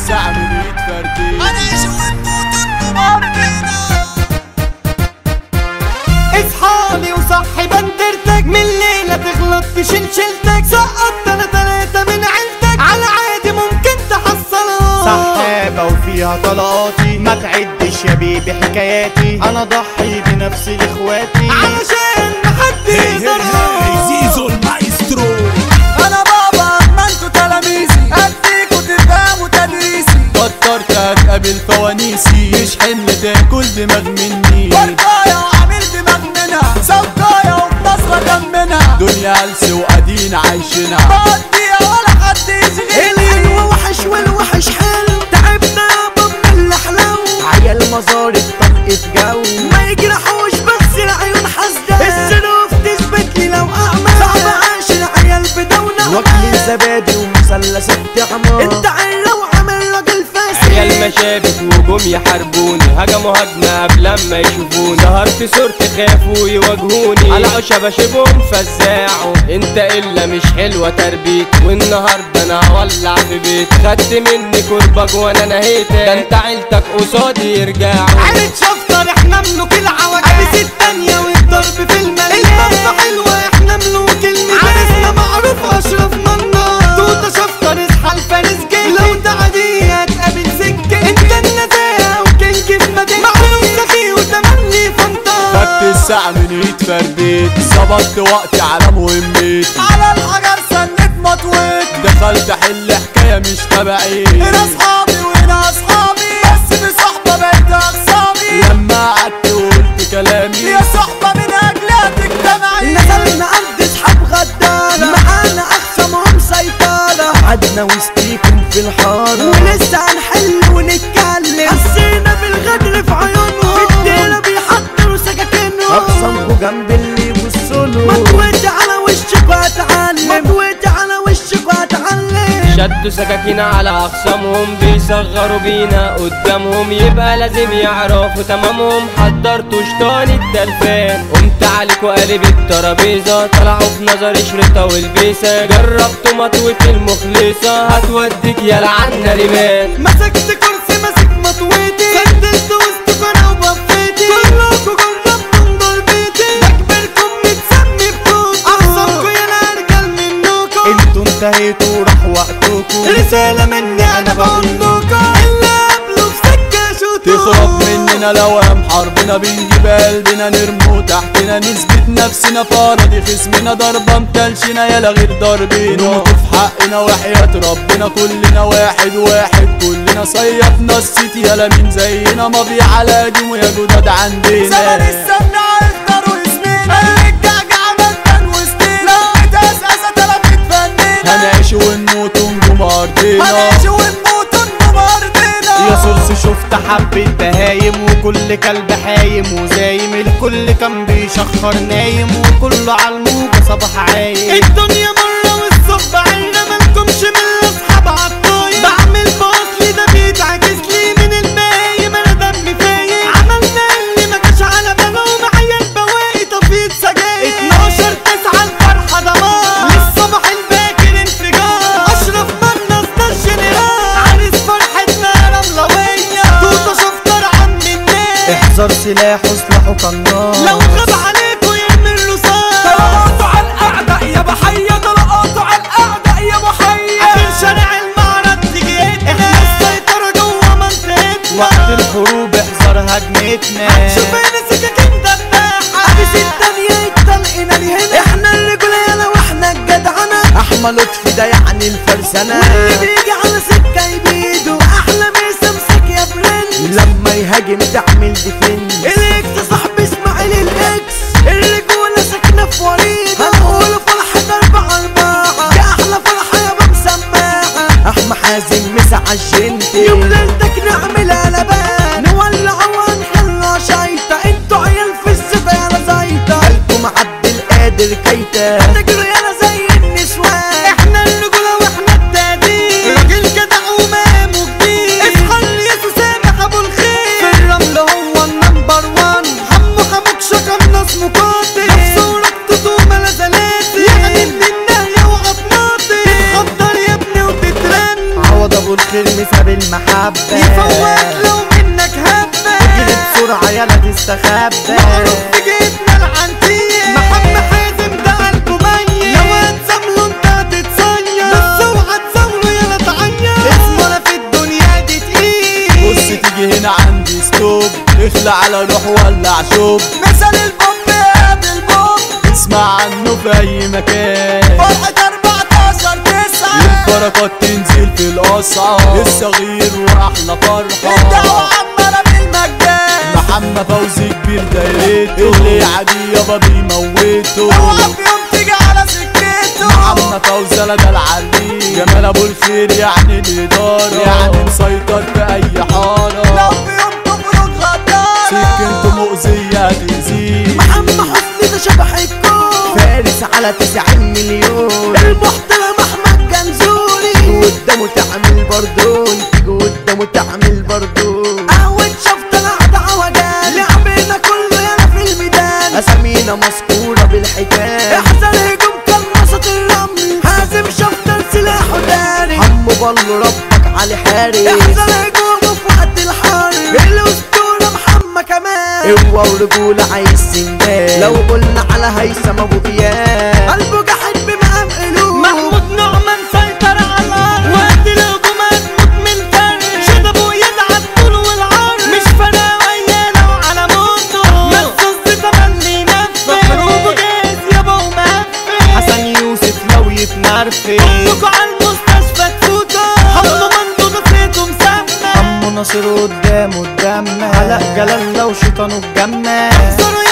الساعة من ايد فردين هنعيش ونموت انتم ارضنا اصحالي وصحي بندرتك من ليلة تغلط تشيل شيلتك سقطت انا تلاتة من عيلتك على عادي ممكن تحصلها سحابة وفيها طلقاتي ما تعدش يا بيبي حكاياتي انا ضحي بنفسي لاخواتي علشان محد يقدرها زيزو المايسترو انا بابا ما انتوا تلاميذي اديكوا تفهموا تدريسي فكرت هتقابل فوانيسي مش حمل تاكل دماغ مني ورقاية وعامل دماغ منها سوقاية وبنصرة جنبنا دنيا هلس وقاعدين عايشينها بقضيها ولا حد يشغلني الحلو وحش والوحش حلو تعبنا يابا من الحلو عيال مزارب طلقة جو ما يجرحوش بس العيون حاسدة السلوف تثبت لي لو اعمى صعب عاش العيال بدونة وكل زبادي ومثلث الطعمة انت عيلة وعامل راجل فاسد عيال مشابك وجم يحاربوني هجموا هجمة قبل لما يشوفوني ظهرت صورتي خافوا يواجهوني على عشا بشبهم فزاعوا انت الا مش حلوة تربيت والنهاردة انا هولع في بيت خدت مني كربج وانا نهيتك ده انت عيلتك قصادي يرجعوا عيلة شفطر احنا ملوك العوجات عرس التانية والضرب في المليان الطبخة حلوة احنا ملوك الميدان عرسنا معروف اشرف منا توتة شفطر اصحى الفارس جاي لو تعدي هتقابل سكة انت النزاهة وكينج في مدينة معروف سخي وتملي فانتا خدت الساعة من ايد فرديت ظبطت وقتي على مهمتي على الحجر سنت مطويت دخلت احل حكاية مش تبعي هنا اصحابي وهنا اصحابي بس بصحبة بقيت اخصامي لما قعدت وقلت كلامي يا صحبة من اجلها تجتمعي نزلنا ارض اصحاب غدارة معانا اخصامهم سيطرة قعدنا وسطيكم في الحارة ولسه هنحل ونتكلم حسينا بالغدر في عيونهم في الديرة بيحضروا سكاكينهم اخصامكوا جنب اللي يبصوله مطويتي على وشك وهتعلم مطويتي على وشك وهتعلم شدوا سكاكين على اقسامهم بيصغروا بينا قدامهم يبقى لازم يعرفوا تمامهم حضرتوا شطان التلفان قمت عليكوا قالب الترابيزه طلعوا في نظري شريطه والبيسه جربتوا مطوة المخلصه هتوديك يا لعنا ريمان مسكت كرسي ماسك مطويتي سددت وسطكوا انا وبفيتي كلكوا جربتوا ضربتي بكبركم متسمي بكوكو احسنكوا يا الارجل منكم انتوا انتهيتوا راح وقتكوا رسالة مني انا بقولكوا اللي قبله في سكة شوتوا تخرب مننا لوام حربنا بنجيب قلبنا نرمو تحتنا نثبت نفسنا فرضي خصمنا ضربة متلشنا يلا غير ضربنا نموت في حقنا وحياة ربنا كلنا واحد واحد كلنا صيفنا السيتي يلا مين زينا ماضي على قديم يا جداد عندنا زمن السمنة اختاروا اسمنا الرجاج عمل كان وسطينا لو بتأسس تلفت فننا هنعيش ونموت ونجوم ارضنا هنعيش ونموت انتم ارضنا يا سورس شفت حبة بهايم وكل كلب حايم وزايم الكل كان بيشخر نايم وكله عالموجة صباح عايم الدنيا مرة والصب عنا مالكمش من الاصحاب عالطاير بعمل بوصلي ده بيتعكس لي من المايم انا دمي فايق عملنا اللي ما جاش على بالهم معايا البواقي طفيت سجاير 12 9 الفرحة دمار للصبح الباكر انفجار اشرف منص ده الجنرال عرس فرحتنا رملوية توتة شفطر عم الناس احذر سلاح وسلاحه كنار لو غاب عليكوا يعمل له صار طلقاتوا على الاعداء يا بحية طلقاتوا على الاعداء يا بحية اخر شارع المعرض تيجي احنا السيطرة جوه منطقتنا وقت الحروب احذر هجمتنا شوفينا سكاكين دباحة ابي التانية يتطلقنا لهنا احنا الرجولة يلا واحنا الجدعنة احمى لطفي ده يعني الفرسانة واللي بيجي على سكة يبيده احلى ما يسمسك يا برنس لما يهاجم تعمل ديفنس الاكس صاحبي اسماعيل الاكس الرجولة ساكنة في وريد هنقوله فرحة اربعة اربعة دي احلى فرحة يابا مسماعة احمى حازم مسا عالجنتي يوم ليلتك نعملها لبان نولع ونخلى شايطة انتوا عيال في الزفة يا زايطة قلبكم عبد القادر كيتا تجروا يالا زي النسوان احنا الرجولة واحنا التقدير راجل جدع ومام وكبير اصحى ياسو سامح ابو الخير في الرمل هو النمبر وان استخبى معروف في جيتنا العنتية محمد حازم ده قلبه ميت لو هتزامله انت هتتصير بس اوعى تزامله يلا تعير اسمنا في الدنيا دي تقيل بص تيجي هنا عندي ستوب اخلع على روح ولع شوب مثل البوم قابل بوم اسمع عنه في اي مكان فرحة 14 9 البركات تنزل في الاسعار الصغير واحلى فرحه الدعوة عمالة بالمجان محمد فوزي كبير دايرته اللي عادي يابا بيموته اوعى في يوم تيجي على سكته محمد فوزي انا ده العريس جمال ابو الخير يعني الاداره يعني مسيطر في اي لو حاره في يوم تخرج غدارة سكنته مؤذيه تأذيه محمد حسني ده شبح الكون فارس على 90 مليون المحترم احمد جنزوري قدامه تعمل بردون قدامه تعمل بردون قهوة شفت القعدة وجال لعبنا كله يانا في الميدان اسامينا مذكورة بالحكاية احسن هجوم كنصة الرمل حازم شفت سلاحه داري عمو بالله ربك علي حارس احسن هجوم في وقت الحرب الاسطورة محمد كمال قوة ورجولة عايز سندال لو قلنا على هيثم ابو اياد قلبه جحد بمقام قلوب محمود نعمان سيطر على الارض وقت الهجومات موت من فرق شطبه يدعى الطول والعرض مش فارقة وياه لو على موته مخصوص بتملي نفسه حروبه جاهز يابا ومقفل حسن يوسف لو يتنرفز كلكوا على المستشفى تفوتوا حمو مندوب صيته مسمى عمو ناصر قدامه قدامنا علاء جلال لو شيطانه اتجمع احذروا